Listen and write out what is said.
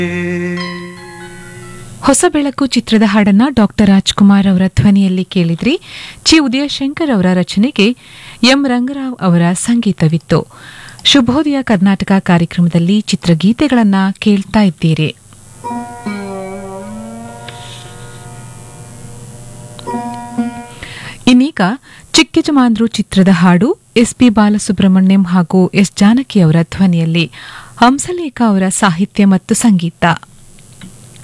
ಹೊಸ ಬೆಳಕು ಚಿತ್ರದ ಹಾಡನ್ನ ಡಾಕ್ಟರ್ ರಾಜ್ಕುಮಾರ್ ಅವರ ಧ್ವನಿಯಲ್ಲಿ ಕೇಳಿದ್ರಿ ಚಿ ಉದಯಶಂಕರ್ ಅವರ ರಚನೆಗೆ ಎಂ ರಂಗರಾವ್ ಅವರ ಸಂಗೀತವಿತ್ತು ಶುಭೋದಯ ಕರ್ನಾಟಕ ಕಾರ್ಯಕ್ರಮದಲ್ಲಿ ಚಿತ್ರಗೀತೆಗಳನ್ನ ಕೇಳ್ತಾ ಇದ್ದೀರಿ ಇನ್ನೀಗ ಚಿಕ್ಕಜಮಾಂದ್ರು ಚಿತ್ರದ ಹಾಡು ಎಸ್ಪಿ ಬಾಲಸುಬ್ರಹ್ಮಣ್ಯಂ ಹಾಗೂ ಎಸ್ ಜಾನಕಿ ಅವರ ಧ್ವನಿಯಲ್ಲಿ ಹಂಸಲೇಖ ಅವರ ಸಾಹಿತ್ಯ ಮತ್ತು ಸಂಗೀತ